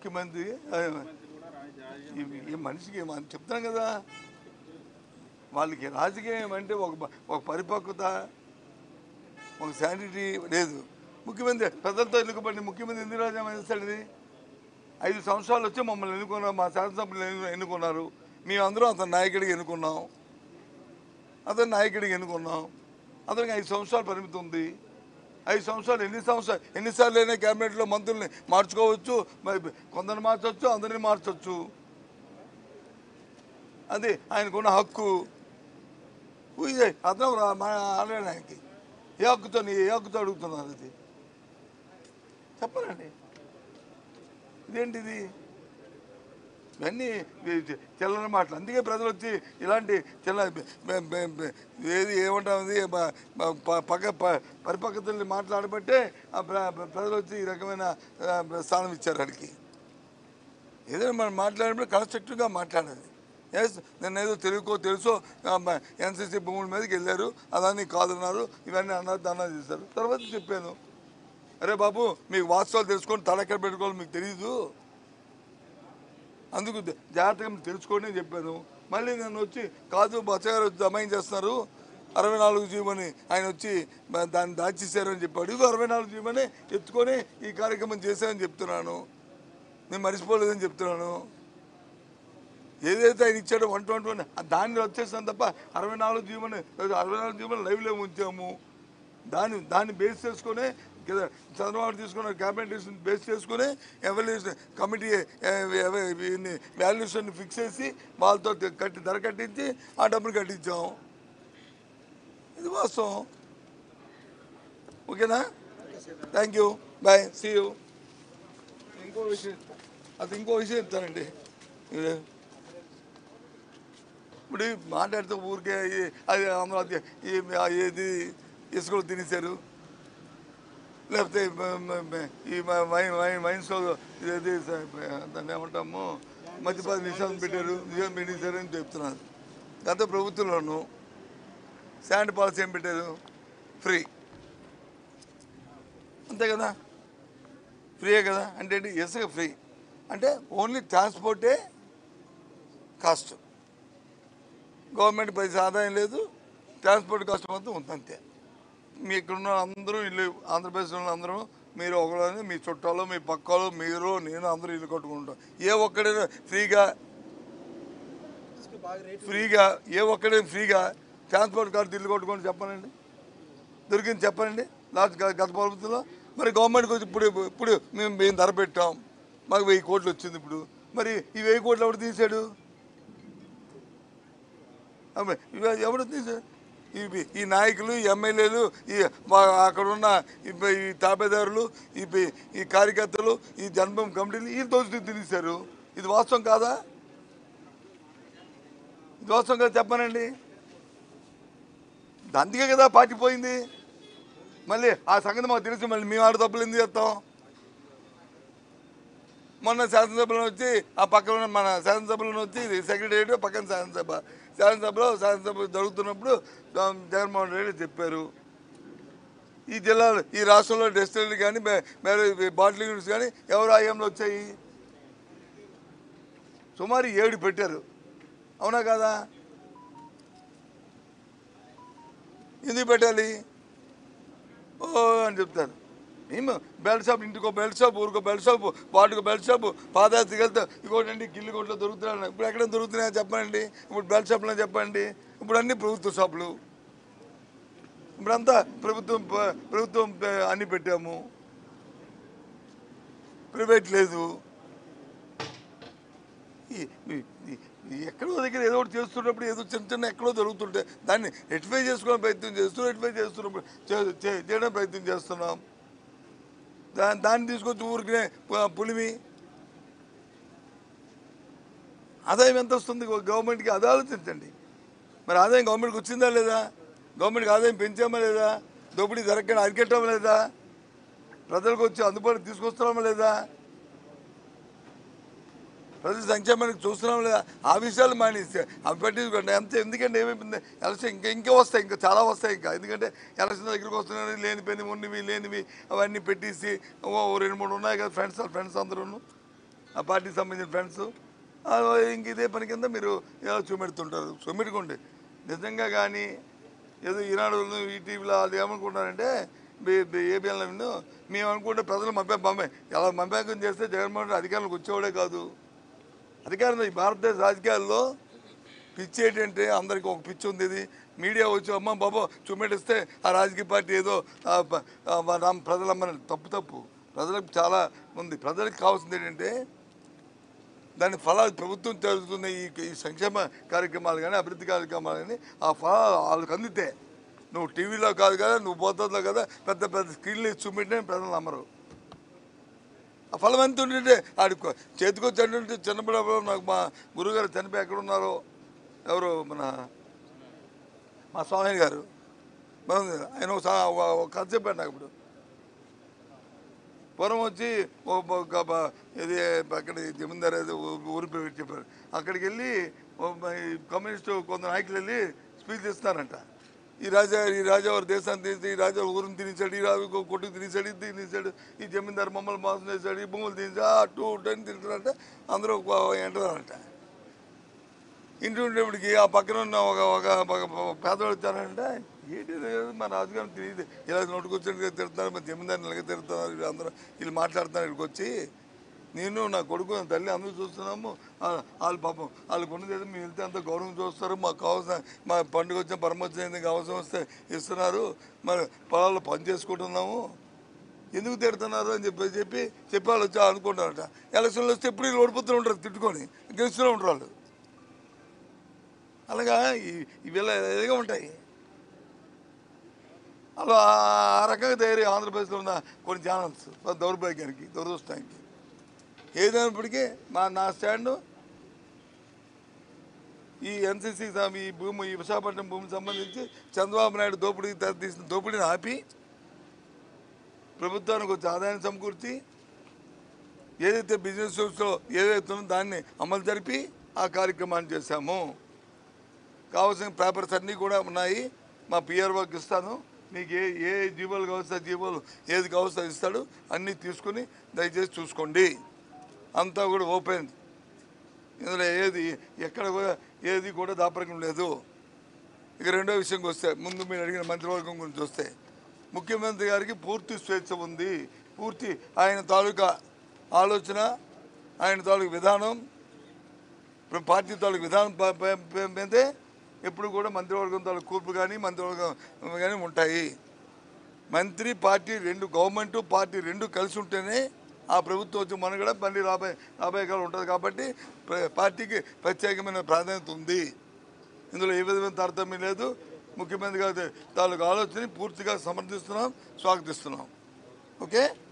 ముఖ్యమంత్రి ఆ, ఈ- ఈ మనిషికి మనం చెప్తాం కదా వాళ్ళకి రాజకీయం అంటే ఒక ప- ఒక పరిపక్వత ఒక శానిటీ లేదు ముఖ్యమంత్రి ప్రజలతో ఎన్నుకోబడి ముఖ్యమంత్రి ఎందుకు రాజీనామా చేస్తాడు ఇది ఐదు సంవత్సరాలు వచ్చి మమ్మల్ని ఎన్నుకున్నారు మా శాసనసభ్యులు ఎన్ను- ఎన్నుకున్నారు మేమందరం అతని నాయకుడికి ఎన్నుకున్నాం అతని నాయకుడికి ఎన్నుకున్నాం అతనికి ఐదు సంవత్సరాలు పరిమితి ఉంది ఐదు సంవత్సరాలు ఎన్ని సంవత్సరాలు ఎన్నిసార్లు అయినా క్యాబినెట్లో మంత్రుల్ని మార్చుకోవచ్చు మరి కొందరిని మార్చవచ్చు అందరిని మార్చవచ్చు అది ఆయనకున్న హక్కు ఊయే అర్థం రా మా ఆడలేడు ఆయనకి ఏ హక్కుతో నీ ఏ హక్కుతో అడుగుతున్నారు అది చెప్పనండి ఇదేంటిది ఇవన్నీ ఈ చిల్లర మాటలు అందుకే ప్రజలు వచ్చి ఇలాంటి చిల్ల బె- బె- బె- ఏది ఏమంటామది బ- బ- ప- పక్క ప- పరిపక్వతల్ని మాట్లాడబట్టే ఆ ప్ర- ప్రజలు వచ్చి ఈ రకమైన ఆ, స్థానం ఇచ్చారు వాడికి ఏదైనా మనం మాట్లాడినప్పుడు కన్స్ట్రక్టివ్గా మాట్లాడాలి ఎస్ నేను ఏదో తెలుగుకో తెలుసో ఎన్సీసీ భూముల మీదకి వెళ్ళారు అదాన్ని కాదన్నారు ఇవన్నీ అన్నారు దాన్ని చేశారు తర్వాత చెప్పాను అరే బాబు మీకు వాస్తవాలు తెలుసుకొని తలెక్కడ పెట్టుకోవాలి మీకు తెలియదు అందుకు ద- జాగ్రత్తగా మీరు తెలుసుకోండి అని చెప్పాను మళ్ళీ నేను వచ్చి కాదు బచ్చగారు వచ్చి అమ్మాయి చేస్తున్నారు అరవై నాలుగు జీవని ఆయన వచ్చి మ- దాన్ని దాచేశారని చెప్పాడు ఇదిగో అరవై నాలుగు జీవని ఎత్తుకొని ఈ కార్యక్రమం చేశారని చెప్తున్నాను నేను మర్చిపోలేదని చెప్తున్నాను ఏదైతే ఆయన ఇచ్చాడో వన్ ట్వంటీ వన్ దాన్ని వచ్చేసాను తప్ప అరవై నాలుగు జీవని అరవై నాలుగు జీవన లైవ్లో ఉంచాము దాన్ని దాన్ని బేస్ చేసుకుని కదా చంద్రబాబు తీసుకున్న క్యాబినెట్ బేస్ చేసుకుని ఎవాల్యూషన్ కమిటీ వాల్యుయేషన్ ఫిక్స్ చేసి వాళ్ళతో కట్టి ధర కట్టించి ఆ డబ్బులు కట్టించాం ఇది వాస్తవం ఓకేనా thank you bye see you ఇంకో విషయం అది ఇంకో విషయం ఇస్తానండి ఇది ఇప్పుడు ఈ మాట్లాడితే ఊరికే ఈ- అది అమరావతి ఈ ఆ ఏది ఇసుకలు తినేశారు లేకపోతే మ- మ- మ- ఈ మ- వైన్ వైన్ వైన్స్లో ఏది స- దాన్ని ఏమంటాము మద్యపాన నిషేధం పెట్టారు నిషేధం పెట్టేశారు అని చెప్తున్నారు గత ప్రభుత్వంలోనూ శాండ్ పాలసీ ఏం పెట్టారు ఫ్రీ అంతే కదా ఫ్రీయే కదా అంటే ఏంటి ఇసుక ఫ్రీ అంటే ఓన్లీ ట్రాన్స్పోర్టే కాస్ట్ గవర్నమెంట్ పైసా ఆదాయం లేదు ట్రాన్స్పోర్ట్ కాస్ట్ మొత్తం ఉంది అంతే మీ ఇక్కడ ఉన్న అందరూ ఇల్లు ఆంధ్రప్రదేశ్లో ఉన్న అందరూ మీరు ఒకళ్ళని మీ చుట్టాలు మీ పక్కలు మీరు నేను అందరూ ఇల్లు కట్టుకుంటాం ఏ ఒక్కడైనా ఫ్రీగా ఫ్రీగా ఏ ఒక్కడైనా ఫ్రీగా ట్రాన్స్పోర్ట్ కార్డు ఇల్లు కొట్టుకొని చెప్పనండి దొరికింది చెప్పండి లాస్ట్ గ- గత ప్రభుత్వంలో మరి గవర్నమెంట్కి వచ్చి ఇప్పుడు ఇప్పుడు మేము మేము ధర పెట్టాం మాకు వెయ్యి కోట్లు వచ్చింది ఇప్పుడు మరి ఈ వెయ్యి కోట్లు ఎవడు తీసాడు అమ్మ, ఇవ- ఎవడు తీసాడు ఈ ఈ నాయకులు ఈ ఎమ్మెల్యేలు ఈ మా- అక్కడున్న ఈ ప- ఈ తాబేదారులు ఈ ప- ఈ కార్యకర్తలు ఈ జన్మభూమి కమిటీలు ఈ దోషులు తినేశారు ఇది వాస్తవం కాదా ఇది వాస్తవం కదా చెప్పనండి అందుకే కదా పార్టీ పోయింది మళ్ళీ ఆ సంగతి మాకు తెలిసి మళ్ళీ మేము ఆడ తప్పులు ఎందుకు చేస్తాం మొన్న శాసనసభలో వచ్చి ఆ పక్కన ఉన్న మన శాసనసభలో వచ్చి ఇది సెక్రటేరియట్ పక్కన శాసనసభ శాసనసభలో శాసనసభ జరుగుతున్నప్పుడు జగన్- జగన్మోహన్ రెడ్డి చెప్పారు ఈ జిల్లాలో ఈ రాష్ట్రంలో డెస్టినరీ కానీ బాటిల్ యూనిట్స్ కానీ ఎవరు ఆయంలో వచ్చాయి సుమారు ఏడు పెట్టారు అవునా కాదా ఎందుకు పెట్టాలి ఓ అని చెప్తారు మేము బెల్ట్ షాప్ ఇంటికో బెల్ట్ షాప్ ఊరికో బెల్ట్ షాప్ వాటికో బెల్ట్ షాప్ పాదయాత్రకి వెళ్తే ఇంకోటండి గిల్లు కొట్లో దొరుకుతున్నాయి ఇప్పుడు ఎక్కడ దొరుకుతున్నాయో చెప్పండి ఇప్పుడు బెల్ట్ షాప్లో చెప్పండి ఇప్పుడు అన్ని ప్రభుత్వ షాపులు ఇప్పుడంతా ప్రభుత్వం ప- ప్రభుత్వం ప- అన్ని పెట్టాము ప్రైవేట్ లేదు ఈ- ఈ- ఈ- ఈ ఎక్కడో దగ్గర ఏదో ఒకటి చేస్తున్నప్పుడు ఏదో చిన్న చిన్న ఎక్కడో జరుగుతుంటే దాన్ని రెటిఫై చేసుకోవడం ప్రయత్నం చేస్తూ రెటిఫై చేస్తున్నప్పుడు చే- చే- చేయడం ప్రయత్నం చేస్తున్నాం దా దాన్ని తీసుకొచ్చి ఊరికే పు- పులిమి ఆదాయం ఎంత వస్తుంది గవర్నమెంట్కి అది ఆలోచించండి మరి ఆదాయం గవర్నమెంట్కి వచ్చిందా లేదా గవర్నమెంట్కి ఆదాయం పెంచామా లేదా దోపిడీ జరగకుండా అరికెట్టామా లేదా ప్రజలకు వచ్చి అందుబాటు తీసుకొస్తున్నామా లేదా ప్రజల సంక్షేమానికి చూస్తున్నాం లేదా ఆ విషయాలు మానేస్తే అవి పట్టించుకోండి అంతే ఎందుకంటే ఏమైపోయింది ఎలక్షన్ ఇంకా ఇంకా వస్తాయి ఇంకా చాలా వస్తాయి ఇంకా ఎందుకంటే ఎలక్షన్ దగ్గరికి వస్తున్నాయి లేనిపోయినవి ఉన్నవి లేనివి అవన్నీ పెట్టేసి ఓ ఓ రెండు మూడు ఉన్నాయి కదా ఫ్రెండ్స్ ఫ్రెండ్స్ అందరూ ఆ పార్టీకి సంబంధించిన ఫ్రెండ్స్ ఇంక ఇదే పని కింద మీరు ఇలా చూపెడుతుంటారు చూపెట్టుకోండి నిజంగా కానీ ఏదో ఈనాడు ఈటీవీలో వాళ్ళు ఏమనుకుంటారంటే ఏబిఎన్లో విన్ను మేము అనుకుంటే ప్రజలు మంపే పంపే ఎలా మంపాకం చేస్తే జగన్మోహన్ రెడ్డి అధికారంలోకి వచ్చేవాడే కాదు అధికారంలో ఈ భారతదేశ రాజకీయాల్లో పిచ్చి ఏంటంటే అందరికి ఒక పిచ్చి ఉంది ఇది మీడియా వచ్చి అమ్మ బాబా చూపెట్టిస్తే ఆ రాజకీయ పార్టీ ఏదో ఆ, ప- ఆ, మా రామ్ ప్రజలమ్మని తప్పు తప్పు ప్రజలకు చాలా ఉంది ప్రజలకు కావాల్సింది ఏంటంటే దాని ఫలాలు ప్రభుత్వం జరుగుతున్న ఈ ఈ సంక్షేమ కార్యక్రమాలు కానీ అభివృద్ధి కార్యక్రమాలు కానీ ఆ ఫలాలు వాళ్ళకి అందితే నువ్వు టీవీలో కాదు కదా నువ్వు పోతుందో కదా పెద్ద పెద్ద స్క్రీన్లు ఇచ్చి చూపెట్టే ప్రజలు నమ్మరు ఆ ఫలం ఎంత ఉంటుంటే ఆడి చేతికొచ్చి అంటే చిన్నప్పుడు నాకు మా గురుగారు చనిపోయి ఎక్కడ ఉన్నారో ఎవరు మన మా స్వామి గారు బాగుంది. ఆయన ఒక సా- ఒక- ఒక కథ చెప్పాడు నాకు ఇప్పుడు పూర్వం వచ్చి ఓ- ఒక బ- ఇది అక్కడ జమీందారు ఏదో ఊ- ఊరి పేరు చెప్పారు అక్కడికి వెళ్ళి ఓ మ- ఈ కమ్యూనిస్టు కొంత నాయకులు వెళ్ళి స్పీచ్ ఇస్తున్నారంట ఈ రాజా ఈ రాజా వారి దేశాన్ని తీసి ఈ రాజా ఊరిని తినేసాడు ఈ రాజు కొట్టుకు తినేసాడు ఇది తినేసాడు ఈ జమీందారు మమ్మల్ని మోసం చేశాడు ఈ భూములు తినేసాడు అటు ఇటు అని తింటారంట అందరూ ఎంటారంట ఇంటి ఉండేప్పటికి ఆ పక్కన ఉన్న ఒక ఒక ఒక పేదవాడు వచ్చారంటే ఏంటి ఇది? మా రాజుగారిని తెలియదు ఇలా నోటుకొచ్చి తిడుతున్నారు మా జమీందారిని ఇలాగే తిడుతున్నారు వీళ్ళు అందరూ వీళ్ళు మాట్లాడుతున్నారు ఇక్కడికి వచ్చి నేను నా కొడుకు నా తల్లి అందరూ చూస్తున్నాము ఆ- వాళ్ళు పాపం వాళ్ళకు ఉన్నది ఏదో మేము వెళ్తే అంత గౌరవం చూస్తారు మాకు కావాల్సిన మా పండుగ వచ్చిన పరమోత్సవం అవసరం వస్తే ఇస్తున్నారు మరి పొలాల్లో పని చేసుకుంటున్నాము ఎందుకు తిడుతున్నారు అని చెప్పి చెప్పి చెప్పి వాళ్ళు వచ్చి అనుకుంటారట ఎలక్షన్లు వస్తే ఎప్పుడు వీళ్ళు ఓడిపోతూ ఉంటారు తిట్టుకొని గెలుస్తూనే ఉంటారు వాళ్ళు అలాగా ఈ- ఇవిలా ఇదిగా ఉంటాయి అలా ఆ రకంగా తయారీ ఆంధ్రప్రదేశ్లో ఉన్న కొన్ని ఛానల్స్ దౌర్భాగ్యానికి దురదృష్టానికి ఏదైనప్పటికీ మా నా స్టాండు ఈ ఎన్సీసీ ఈ భూమి ఈ విశాఖపట్నం భూమికి సంబంధించి చంద్రబాబు నాయుడు దోపిడీ తీసిన దోపిడీని ఆపి ప్రభుత్వానికి వచ్చే ఆదాయాన్ని సమకూర్చి ఏదైతే బిజినెస్ సోర్స్లో ఏదైతే ఉందో దాన్ని అమలు జరిపి ఆ కార్యక్రమాన్ని చేశాము కావాల్సిన పేపర్స్ అన్నీ కూడా ఉన్నాయి మా పిఆర్ఓకి ఇస్తాను మీకు ఏ ఏ జీవోలు కావస్తే జీవోలు ఏది కావస్తే అది ఇస్తాడు అన్నీ తీసుకుని దయచేసి చూసుకోండి అంతా కూడా ఓపెన్ ఇందులో ఏది ఎక్కడ కూడా ఏది కూడా దాపరికం లేదు ఇక రెండో విషయంకి వస్తే ముందు మీరు అడిగిన మంత్రివర్గం గురించి వస్తే ముఖ్యమంత్రి గారికి పూర్తి స్వేచ్ఛ ఉంది పూర్తి ఆయన తాలూకా ఆలోచన ఆయన తాలూకు విధానం ఇప్పుడు పార్టీ తాలూకు విధానం ప- ప- ప- మీదే ఎప్పుడు కూడా మంత్రివర్గం తాలూకు కూర్పు కానీ మంత్రివర్గం కానీ ఉంటాయి మంత్రి పార్టీ రెండు గవర్నమెంట్ పార్టీ రెండు కలిసి ఉంటేనే ఆ ప్రభుత్వం వచ్చి మనుగడ మళ్ళీ రాబోయే రాబోయే కాలం ఉంటుంది కాబట్టి ప్ర- పార్టీకి ప్రత్యేకమైన ప్రాధాన్యత ఉంది ఇందులో ఏ విధమైన తారతమ్యం లేదు ముఖ్యమంత్రి గారి తాలూకు ఆలోచన పూర్తిగా సమర్థిస్తున్నాం స్వాగతిస్తున్నాం ఓకే